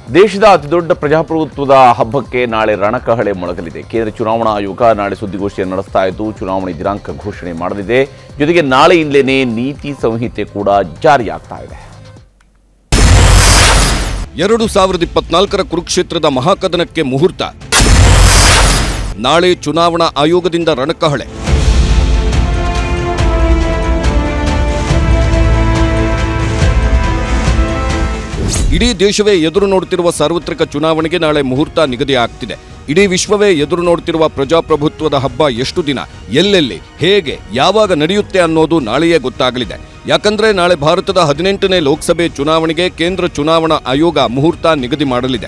ದೇಶದ ಅತಿದೊಡ್ಡ ಪ್ರಜಾಪ್ರಭುತ್ವದ ಹಬ್ಬಕ್ಕೆ ನಾಳೆ ರಣಕಹಳೆ ಮೊಳಗಲಿದೆ ಕೇಂದ್ರ ಚುನಾವಣಾ ಆಯೋಗ ನಾಳೆ ಸುದ್ದಿಗೋಷ್ಠಿಯನ್ನು ನಡೆಸ್ತಾ ಇದ್ದು ಚುನಾವಣೆ ದಿನಾಂಕ ಘೋಷಣೆ ಮಾಡಲಿದೆ ಜೊತೆಗೆ ನಾಳೆಯಿಂದಲೇ ನೀತಿ ಸಂಹಿತೆ ಕೂಡ ಜಾರಿಯಾಗ್ತಾ ಇದೆ ಎರಡು ಸಾವಿರದ ಇಪ್ಪತ್ನಾಲ್ಕರ ಕುರುಕ್ಷೇತ್ರದ ಮಹಾಕದನಕ್ಕೆ ಮುಹೂರ್ತ ನಾಳೆ ಚುನಾವಣಾ ಆಯೋಗದಿಂದ ರಣಕಹಳೆ ಇಡೀ ದೇಶವೇ ಎದುರು ನೋಡುತ್ತಿರುವ ಸಾರ್ವತ್ರಿಕ ಚುನಾವಣೆಗೆ ನಾಳೆ ಮುಹೂರ್ತ ನಿಗದಿ ಆಗ್ತಿದೆ ಇಡೀ ವಿಶ್ವವೇ ಎದುರು ನೋಡುತ್ತಿರುವ ಪ್ರಜಾಪ್ರಭುತ್ವದ ಹಬ್ಬ ಎಷ್ಟು ದಿನ ಎಲ್ಲೆಲ್ಲಿ ಹೇಗೆ ಯಾವಾಗ ನಡೆಯುತ್ತೆ ಅನ್ನೋದು ನಾಳೆಯೇ ಗೊತ್ತಾಗಲಿದೆ ಯಾಕಂದ್ರೆ ನಾಳೆ ಭಾರತದ ಹದಿನೆಂಟನೇ ಲೋಕಸಭೆ ಚುನಾವಣೆಗೆ ಕೇಂದ್ರ ಚುನಾವಣಾ ಆಯೋಗ ಮುಹೂರ್ತ ನಿಗದಿ ಮಾಡಲಿದೆ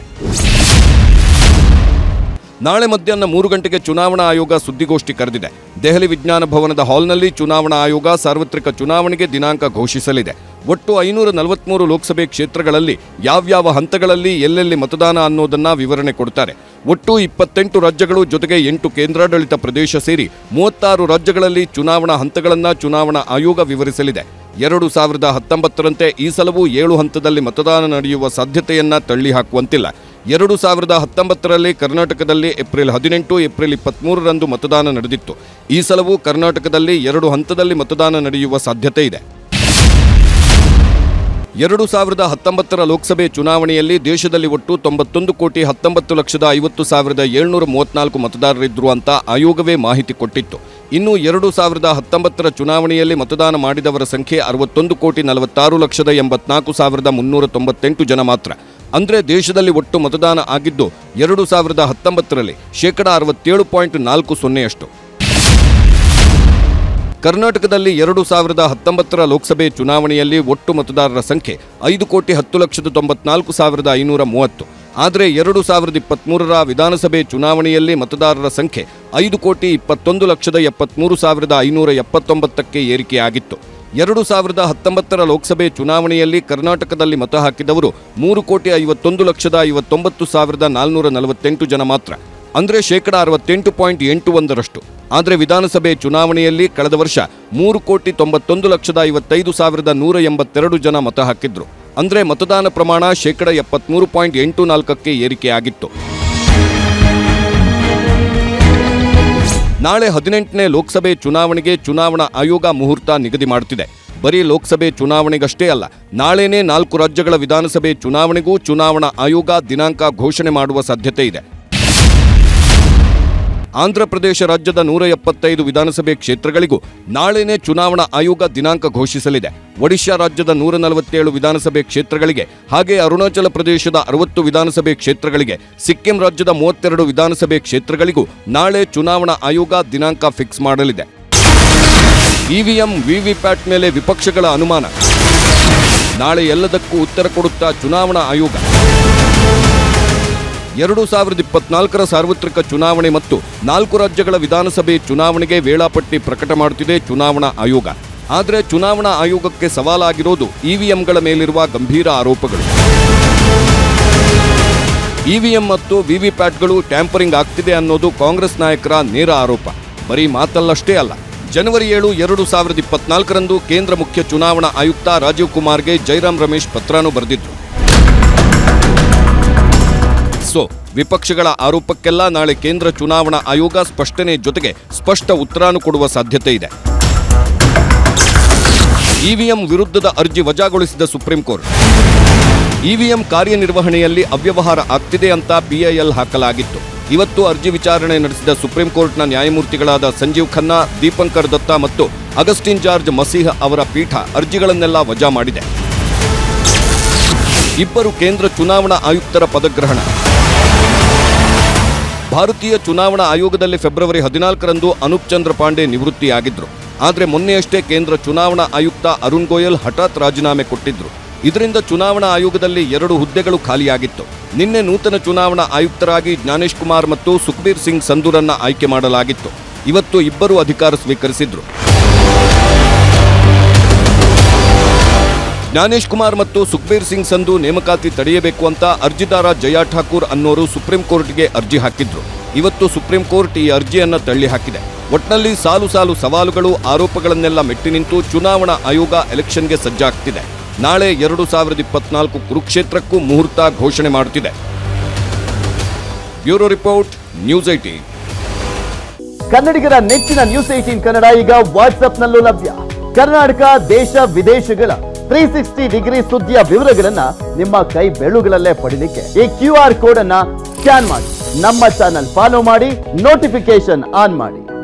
ನಾಳೆ ಮಧ್ಯಾಹ್ನ ಮೂರು ಗಂಟೆಗೆ ಚುನಾವಣಾ ಆಯೋಗ ಸುದ್ದಿಗೋಷ್ಠಿ ಕರೆದಿದೆ ದೆಹಲಿ ವಿಜ್ಞಾನ ಭವನದ ಹಾಲ್ನಲ್ಲಿ ಚುನಾವಣಾ ಆಯೋಗ ಸಾರ್ವತ್ರಿಕ ಚುನಾವಣೆಗೆ ದಿನಾಂಕ ಘೋಷಿಸಲಿದೆ ಒಟ್ಟು ಐನೂರ ನಲವತ್ಮೂರು ಲೋಕಸಭೆ ಕ್ಷೇತ್ರಗಳಲ್ಲಿ ಯಾವ್ಯಾವ ಹಂತಗಳಲ್ಲಿ ಎಲ್ಲೆಲ್ಲಿ ಮತದಾನ ಅನ್ನೋದನ್ನ ವಿವರಣೆ ಕೊಡ್ತಾರೆ ಒಟ್ಟು ಇಪ್ಪತ್ತೆಂಟು ರಾಜ್ಯಗಳು ಜೊತೆಗೆ ಎಂಟು ಕೇಂದ್ರಾಡಳಿತ ಪ್ರದೇಶ ಸೇರಿ ಮೂವತ್ತಾರು ರಾಜ್ಯಗಳಲ್ಲಿ ಚುನಾವಣಾ ಹಂತಗಳನ್ನ ಚುನಾವಣಾ ಆಯೋಗ ವಿವರಿಸಲಿದೆ ಎರಡು ಸಾವಿರದ ಹತ್ತೊಂಬತ್ತರಂತೆ ಈ ಸಲವೂ ಏಳು ಹಂತದಲ್ಲಿ ಮತದಾನ ನಡೆಯುವ ಸಾಧ್ಯತೆಯನ್ನ ತಳ್ಳಿ ಹಾಕುವಂತಿಲ್ಲ ಎರಡು ಸಾವಿರದ ಹತ್ತೊಂಬತ್ತರಲ್ಲಿ ಕರ್ನಾಟಕದಲ್ಲಿ ಏಪ್ರಿಲ್ ಹದಿನೆಂಟು ಏಪ್ರಿಲ್ ಇಪ್ಪತ್ಮೂರರಂದು ಮತದಾನ ನಡೆದಿತ್ತು ಈ ಸಲವೂ ಕರ್ನಾಟಕದಲ್ಲಿ ಎರಡು ಹಂತದಲ್ಲಿ ಮತದಾನ ನಡೆಯುವ ಸಾಧ್ಯತೆ ಇದೆ ಎರಡು ಸಾವಿರದ ಹತ್ತೊಂಬತ್ತರ ಲೋಕಸಭೆ ಚುನಾವಣೆಯಲ್ಲಿ ದೇಶದಲ್ಲಿ ಒಟ್ಟು ತೊಂಬತ್ತೊಂದು ಕೋಟಿ ಹತ್ತೊಂಬತ್ತು ಲಕ್ಷದ ಐವತ್ತು ಸಾವಿರದ ಏಳ್ನೂರ ಮೂವತ್ನಾಲ್ಕು ಮತದಾರರಿದ್ರು ಅಂತ ಆಯೋಗವೇ ಮಾಹಿತಿ ಕೊಟ್ಟಿತ್ತು ಇನ್ನು ಎರಡು ಸಾವಿರದ ಹತ್ತೊಂಬತ್ತರ ಚುನಾವಣೆಯಲ್ಲಿ ಮತದಾನ ಮಾಡಿದವರ ಸಂಖ್ಯೆ ಅರವತ್ತೊಂದು ಕೋಟಿ ನಲವತ್ತಾರು ಲಕ್ಷದ ಎಂಬತ್ನಾಲ್ಕು ಸಾವಿರದ ಮುನ್ನೂರ ತೊಂಬತ್ತೆಂಟು ಜನ ಮಾತ್ರ ಅಂದ್ರೆ ದೇಶದಲ್ಲಿ ಒಟ್ಟು ಮತದಾನ ಆಗಿದ್ದು ಎರಡು ಸಾವಿರದ ಹತ್ತೊಂಬತ್ತರಲ್ಲಿ ಶೇಕಡ ಅರವತ್ತೇಳು ಪಾಯಿಂಟ್ ನಾಲ್ಕು ಸೊನ್ನೆಯಷ್ಟು ಕರ್ನಾಟಕದಲ್ಲಿ ಎರಡು ಸಾವಿರದ ಹತ್ತೊಂಬತ್ತರ ಲೋಕಸಭೆ ಚುನಾವಣೆಯಲ್ಲಿ ಒಟ್ಟು ಮತದಾರರ ಸಂಖ್ಯೆ ಐದು ಕೋಟಿ ಹತ್ತು ಲಕ್ಷದ ತೊಂಬತ್ನಾಲ್ಕು ಸಾವಿರದ ಐನೂರ ಮೂವತ್ತು ಆದರೆ ಎರಡು ಸಾವಿರದ ಇಪ್ಪತ್ಮೂರರ ವಿಧಾನಸಭೆ ಚುನಾವಣೆಯಲ್ಲಿ ಮತದಾರರ ಸಂಖ್ಯೆ ಐದು ಕೋಟಿ ಇಪ್ಪತ್ತೊಂದು ಲಕ್ಷದ ಎಪ್ಪತ್ಮೂರು ಸಾವಿರದ ಐನೂರ ಎಪ್ಪತ್ತೊಂಬತ್ತಕ್ಕೆ ಏರಿಕೆಯಾಗಿತ್ತು ಎರಡು ಸಾವಿರದ ಹತ್ತೊಂಬತ್ತರ ಲೋಕಸಭೆ ಚುನಾವಣೆಯಲ್ಲಿ ಕರ್ನಾಟಕದಲ್ಲಿ ಮತ ಹಾಕಿದವರು ಮೂರು ಕೋಟಿ ಐವತ್ತೊಂದು ಲಕ್ಷದ ಐವತ್ತೊಂಬತ್ತು ಸಾವಿರದ ನಾಲ್ನೂರ ನಲವತ್ತೆಂಟು ಜನ ಮಾತ್ರ ಅಂದ್ರೆ ಶೇಕಡ ಅರವತ್ತೆಂಟು ಪಾಯಿಂಟ್ ಎಂಟು ಒಂದರಷ್ಟು ಆದರೆ ವಿಧಾನಸಭೆ ಚುನಾವಣೆಯಲ್ಲಿ ಕಳೆದ ವರ್ಷ ಮೂರು ಕೋಟಿ ತೊಂಬತ್ತೊಂದು ಲಕ್ಷದ ಐವತ್ತೈದು ಸಾವಿರದ ನೂರ ಎಂಬತ್ತೆರಡು ಜನ ಮತ ಹಾಕಿದ್ರು ಅಂದ್ರೆ ಮತದಾನ ಪ್ರಮಾಣ ಶೇಕಡ ಎಪ್ಪತ್ಮೂರು ಪಾಯಿಂಟ್ ಎಂಟು ನಾಲ್ಕಕ್ಕೆ ಏರಿಕೆಯಾಗಿತ್ತು ನಾಳೆ ಹದಿನೆಂಟನೇ ಲೋಕಸಭೆ ಚುನಾವಣೆಗೆ ಚುನಾವಣಾ ಆಯೋಗ ಮುಹೂರ್ತ ನಿಗದಿ ಮಾಡುತ್ತಿದೆ ಬರೀ ಲೋಕಸಭೆ ಚುನಾವಣೆಗಷ್ಟೇ ಅಲ್ಲ ನಾಳೆನೇ ನಾಲ್ಕು ರಾಜ್ಯಗಳ ವಿಧಾನಸಭೆ ಚುನಾವಣೆಗೂ ಚುನಾವಣಾ ಆಯೋಗ ದಿನಾಂಕ ಘೋಷಣೆ ಮಾಡುವ ಸಾಧ್ಯತೆ ಇದೆ ಆಂಧ್ರಪ್ರದೇಶ ರಾಜ್ಯದ ನೂರ ಎಪ್ಪತ್ತೈದು ವಿಧಾನಸಭೆ ಕ್ಷೇತ್ರಗಳಿಗೂ ನಾಳೆನೇ ಚುನಾವಣಾ ಆಯೋಗ ದಿನಾಂಕ ಘೋಷಿಸಲಿದೆ ಒಡಿಶಾ ರಾಜ್ಯದ ನೂರ ನಲವತ್ತೇಳು ವಿಧಾನಸಭೆ ಕ್ಷೇತ್ರಗಳಿಗೆ ಹಾಗೆ ಅರುಣಾಚಲ ಪ್ರದೇಶದ ಅರವತ್ತು ವಿಧಾನಸಭೆ ಕ್ಷೇತ್ರಗಳಿಗೆ ಸಿಕ್ಕಿಂ ರಾಜ್ಯದ ಮೂವತ್ತೆರಡು ವಿಧಾನಸಭೆ ಕ್ಷೇತ್ರಗಳಿಗೂ ನಾಳೆ ಚುನಾವಣಾ ಆಯೋಗ ದಿನಾಂಕ ಫಿಕ್ಸ್ ಮಾಡಲಿದೆ ಇವಿಎಂ ವಿವಿಪ್ಯಾಟ್ ಮೇಲೆ ವಿಪಕ್ಷಗಳ ಅನುಮಾನ ನಾಳೆ ಎಲ್ಲದಕ್ಕೂ ಉತ್ತರ ಕೊಡುತ್ತಾ ಚುನಾವಣಾ ಆಯೋಗ ಎರಡು ಸಾವಿರದ ಇಪ್ಪತ್ನಾಲ್ಕರ ಸಾರ್ವತ್ರಿಕ ಚುನಾವಣೆ ಮತ್ತು ನಾಲ್ಕು ರಾಜ್ಯಗಳ ವಿಧಾನಸಭೆ ಚುನಾವಣೆಗೆ ವೇಳಾಪಟ್ಟಿ ಪ್ರಕಟ ಮಾಡುತ್ತಿದೆ ಚುನಾವಣಾ ಆಯೋಗ ಆದರೆ ಚುನಾವಣಾ ಆಯೋಗಕ್ಕೆ ಸವಾಲಾಗಿರೋದು ಇವಿಎಂಗಳ ಮೇಲಿರುವ ಗಂಭೀರ ಆರೋಪಗಳು ಇವಿಎಂ ಮತ್ತು ವಿವಿಪ್ಯಾಟ್ಗಳು ಟ್ಯಾಂಪರಿಂಗ್ ಆಗ್ತಿದೆ ಅನ್ನೋದು ಕಾಂಗ್ರೆಸ್ ನಾಯಕರ ನೇರ ಆರೋಪ ಬರೀ ಮಾತಲ್ಲಷ್ಟೇ ಅಲ್ಲ ಜನವರಿ ಏಳು ಎರಡು ಸಾವಿರದ ಇಪ್ಪತ್ನಾಲ್ಕರಂದು ಕೇಂದ್ರ ಮುಖ್ಯ ಚುನಾವಣಾ ಆಯುಕ್ತ ರಾಜೀವ್ ಕುಮಾರ್ಗೆ ಜೈರಾಮ್ ರಮೇಶ್ ಪತ್ರನೂ ಬರೆದಿದ್ರು ಸೊ ವಿಪಕ್ಷಗಳ ಆರೋಪಕ್ಕೆಲ್ಲ ನಾಳೆ ಕೇಂದ್ರ ಚುನಾವಣಾ ಆಯೋಗ ಸ್ಪಷ್ಟನೆ ಜೊತೆಗೆ ಸ್ಪಷ್ಟ ಉತ್ತರಾನು ಕೊಡುವ ಸಾಧ್ಯತೆ ಇದೆ ಇವಿಎಂ ವಿರುದ್ಧದ ಅರ್ಜಿ ವಜಾಗೊಳಿಸಿದ ಸುಪ್ರೀಂ ಕೋರ್ಟ್ ಇವಿಎಂ ಕಾರ್ಯನಿರ್ವಹಣೆಯಲ್ಲಿ ಅವ್ಯವಹಾರ ಆಗ್ತಿದೆ ಅಂತ ಪಿಐಎಲ್ ಹಾಕಲಾಗಿತ್ತು ಇವತ್ತು ಅರ್ಜಿ ವಿಚಾರಣೆ ನಡೆಸಿದ ಸುಪ್ರೀಂ ಕೋರ್ಟ್ನ ನ್ಯಾಯಮೂರ್ತಿಗಳಾದ ಸಂಜೀವ್ ಖನ್ನಾ ದೀಪಂಕರ್ ದತ್ತಾ ಮತ್ತು ಅಗಸ್ಟಿನ್ ಜಾರ್ಜ್ ಮಸೀಹ ಅವರ ಪೀಠ ಅರ್ಜಿಗಳನ್ನೆಲ್ಲ ವಜಾ ಮಾಡಿದೆ ಇಬ್ಬರು ಕೇಂದ್ರ ಚುನಾವಣಾ ಆಯುಕ್ತರ ಪದಗ್ರಹಣ ಭಾರತೀಯ ಚುನಾವಣಾ ಆಯೋಗದಲ್ಲಿ ಫೆಬ್ರವರಿ ಹದಿನಾಲ್ಕರಂದು ಅನೂಪ್ ಚಂದ್ರ ಪಾಂಡೆ ನಿವೃತ್ತಿಯಾಗಿದ್ರು ಆದರೆ ಮೊನ್ನೆಯಷ್ಟೇ ಕೇಂದ್ರ ಚುನಾವಣಾ ಆಯುಕ್ತ ಅರುಣ್ ಗೋಯಲ್ ಹಠಾತ್ ರಾಜೀನಾಮೆ ಕೊಟ್ಟಿದ್ರು ಇದರಿಂದ ಚುನಾವಣಾ ಆಯೋಗದಲ್ಲಿ ಎರಡು ಹುದ್ದೆಗಳು ಖಾಲಿಯಾಗಿತ್ತು ನಿನ್ನೆ ನೂತನ ಚುನಾವಣಾ ಆಯುಕ್ತರಾಗಿ ಜ್ಞಾನೇಶ್ ಕುಮಾರ್ ಮತ್ತು ಸುಖ್ಬೀರ್ ಸಿಂಗ್ ಸಂಧೂರನ್ನ ಆಯ್ಕೆ ಮಾಡಲಾಗಿತ್ತು ಇವತ್ತು ಇಬ್ಬರು ಅಧಿಕಾರ ಸ್ವೀಕರಿಸಿದ್ರು ಜ್ಞಾನೇಶ್ ಕುಮಾರ್ ಮತ್ತು ಸುಖ್ಬೀರ್ ಸಿಂಗ್ ಸಂಧು ನೇಮಕಾತಿ ತಡೆಯಬೇಕು ಅಂತ ಅರ್ಜಿದಾರ ಜಯಾ ಠಾಕೂರ್ ಅನ್ನೋರು ಸುಪ್ರೀಂ ಕೋರ್ಟ್ಗೆ ಅರ್ಜಿ ಹಾಕಿದ್ರು ಇವತ್ತು ಸುಪ್ರೀಂ ಕೋರ್ಟ್ ಈ ಅರ್ಜಿಯನ್ನ ತಳ್ಳಿ ಹಾಕಿದೆ ಒಟ್ನಲ್ಲಿ ಸಾಲು ಸಾಲು ಸವಾಲುಗಳು ಆರೋಪಗಳನ್ನೆಲ್ಲ ಮೆಟ್ಟಿ ನಿಂತು ಚುನಾವಣಾ ಆಯೋಗ ಎಲೆಕ್ಷನ್ಗೆ ಸಜ್ಜಾಗ್ತಿದೆ ನಾಳೆ ಎರಡು ಸಾವಿರದ ಇಪ್ಪತ್ನಾಲ್ಕು ಕುರುಕ್ಷೇತ್ರಕ್ಕೂ ಮುಹೂರ್ತ ಘೋಷಣೆ ಮಾಡುತ್ತಿದೆ ಬ್ಯೂರೋ ರಿಪೋರ್ಟ್ ನ್ಯೂಸ್ ಏಟೀನ್ ಕನ್ನಡಿಗರ ನೆಚ್ಚಿನ ನ್ಯೂಸ್ ಏಟೀನ್ ಕನ್ನಡ ಈಗ ವಾಟ್ಸ್ಆಪ್ನಲ್ಲೂ ಲಭ್ಯ ಕರ್ನಾಟಕ ದೇಶ ವಿದೇಶಗಳ ತ್ರೀ ಸಿಕ್ಸ್ಟಿ ಡಿಗ್ರಿ ಸುದ್ದಿಯ ವಿವರಗಳನ್ನ ನಿಮ್ಮ ಕೈ ಬೆಳುಗಳಲ್ಲೇ ಪಡಿಲಿಕ್ಕೆ ಈ ಕ್ಯೂ ಆರ್ ಕೋಡ್ ಅನ್ನ ಸ್ಕ್ಯಾನ್ ಮಾಡಿ ನಮ್ಮ ಚಾನಲ್ ಫಾಲೋ ಮಾಡಿ ನೋಟಿಫಿಕೇಶನ್ ಆನ್ ಮಾಡಿ